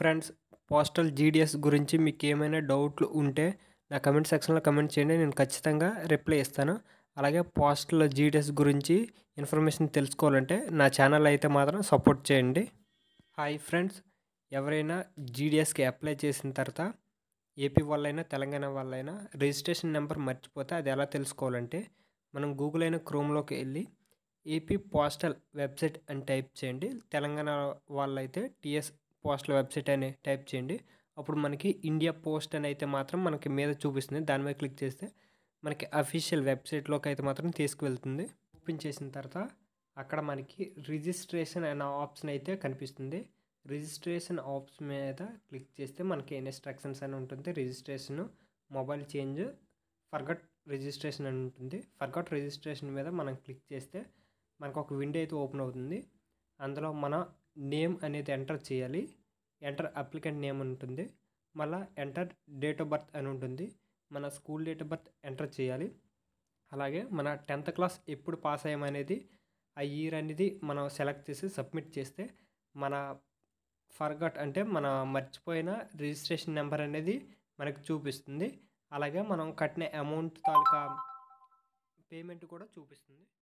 friends postal GDS గురించి మీకు ఏమైనా డౌట్లు ఉంటే నా కమెంట్ సెక్షన్లో కమెంట్ చేయండి నేను ఖచ్చితంగా రిప్లై ఇస్తాను అలాగే పోస్టల్ జీడిఎస్ గురించి ఇన్ఫర్మేషన్ తెలుసుకోవాలంటే నా ఛానల్ అయితే మాత్రం సపోర్ట్ చేయండి హాయ్ ఫ్రెండ్స్ ఎవరైనా జీడిఎస్కి అప్లై చేసిన తర్వాత ఏపీ వాళ్ళైనా తెలంగాణ వాళ్ళైనా రిజిస్ట్రేషన్ నెంబర్ మర్చిపోతే అది ఎలా తెలుసుకోవాలంటే మనం గూగుల్ అయిన క్రోమ్లోకి వెళ్ళి ఏపీ పోస్టల్ వెబ్సైట్ అని టైప్ చేయండి తెలంగాణ వాళ్ళైతే టిఎస్ పోస్టల్ వెబ్సైట్ అని టైప్ చేయండి అప్పుడు మనకి ఇండియా పోస్ట్ అని అయితే మాత్రం మనకి మీద చూపిస్తుంది దాని మీద క్లిక్ చేస్తే మనకి అఫీషియల్ వెబ్సైట్లోకి అయితే మాత్రం తీసుకువెళ్తుంది ఓపెన్ చేసిన తర్వాత అక్కడ మనకి రిజిస్ట్రేషన్ అనే ఆప్షన్ అయితే కనిపిస్తుంది రిజిస్ట్రేషన్ ఆప్షన్ మీద క్లిక్ చేస్తే మనకి ఇన్స్ట్రక్షన్స్ అని ఉంటుంది registration mobile change forgot registration అని ఉంటుంది ఫర్గట్ రిజిస్ట్రేషన్ మీద మనం క్లిక్ చేస్తే మనకు ఒక విండో అయితే ఓపెన్ అవుతుంది అందులో మన నేమ్ అనేది ఎంటర్ చేయాలి ఎంటర్ అప్లికెంట్ నేమ్ ఉంటుంది మళ్ళీ ఎంటర్ డేట్ ఆఫ్ బర్త్ అని ఉంటుంది మన school date of birth enter చేయాలి అలాగే మన టెన్త్ క్లాస్ ఎప్పుడు పాస్ అయ్యామనేది ఆ ఇయర్ అనేది మనం సెలెక్ట్ చేసి సబ్మిట్ చేస్తే మన ఫర్గట్ అంటే మన మర్చిపోయిన రిజిస్ట్రేషన్ నెంబర్ అనేది మనకు చూపిస్తుంది అలాగే మనం కట్టిన అమౌంట్ తాలూకా పేమెంట్ కూడా చూపిస్తుంది